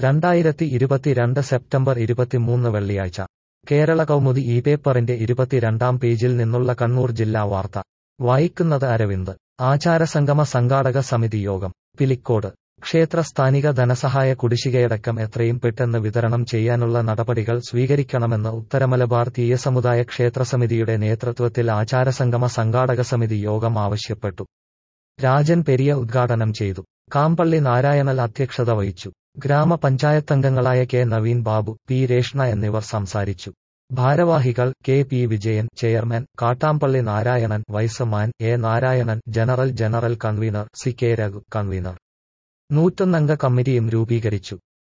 രണ്ടായിരത്തി ഇരുപത്തിരണ്ട് സെപ്റ്റംബർ ഇരുപത്തിമൂന്ന് വെള്ളിയാഴ്ച കേരള കൗമുദി ഈ പേപ്പറിന്റെ ഇരുപത്തിരണ്ടാം പേജിൽ നിന്നുള്ള കണ്ണൂർ ജില്ലാ വാർത്ത വായിക്കുന്നത് അരവിന്ദ് ആചാരസംഗമ സംഘാടക സമിതി യോഗം പിലിക്കോട് ക്ഷേത്ര സ്ഥാനിക ധനസഹായ കുടിശ്ശികയടക്കം എത്രയും പെട്ടെന്ന് വിതരണം ചെയ്യാനുള്ള നടപടികൾ സ്വീകരിക്കണമെന്ന് ഉത്തരമലബാർ തീയസമുദായ ക്ഷേത്രസമിതിയുടെ നേതൃത്വത്തിൽ ആചാരസംഗമ സംഘാടക സമിതി യോഗം ആവശ്യപ്പെട്ടു രാജൻ പെരിയ ഉദ്ഘാടനം ചെയ്തു കാമ്പള്ളി നാരായണൽ അധ്യക്ഷത വഹിച്ചു ഗ്രാമപഞ്ചായത്തംഗങ്ങളായ കെ നവീൻ ബാബു പി രേഷ്ണ എന്നിവർ സംസാരിച്ചു ഭാരവാഹികൾ K P Vijayan chairman Kattampally Narayanan വൈസമാൻ A Narayanan general general convener C K Raghu convener നൂറ്റൊന്നംഗ കമ്മിറ്റിയും രൂപീകരിച്ചു